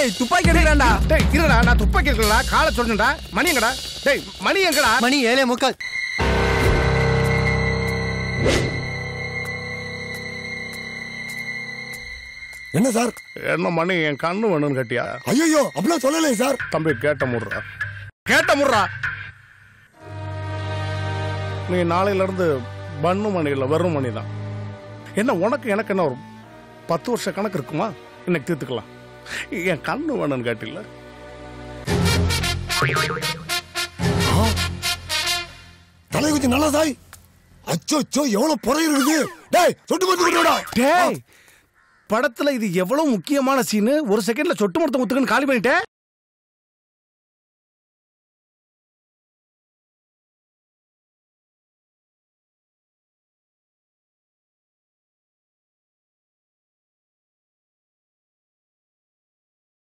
டேய் துப்பாக்கி எடுக்கிறான்டா டேய் இருடா நான் துப்பாக்கி இருக்கலடா காலை சொல்லுடா மணி எங்கடா டேய் மணி எங்கடா மணி ஏழே முக்கால் என்ன சார் என்ன மணி என் கண்ணு வேணும்னு கேட்டியா ஐயோ அப்படிலாம் சொல்லலையே சார் தம்பி கேட்ட முடுறா கேட்ட முடுறா நீ நாளையில இருந்து பண்ணு மணி இல்ல வெறும் மணி தான் என்ன உனக்கு எனக்கு என்ன ஒரு பத்து வருஷ கணக்கு இருக்குமா இன்னைக்கு தீர்த்துக்கலாம் என் கண்ணு வேணும்னு கேட்டில்ல தலை கொஞ்சம் நல்லா சாய் அச்சோ அச்சோ எவ்வளவு புறை இருக்குது டேய் சொட்டு மருந்து கொண்டுடா டேய் படத்துல இது எவ்வளவு முக்கியமான சீனு ஒரு செகண்ட்ல சொட்டு மொத்தம் முத்துக்குன்னு காலி பண்ணிட்டேன்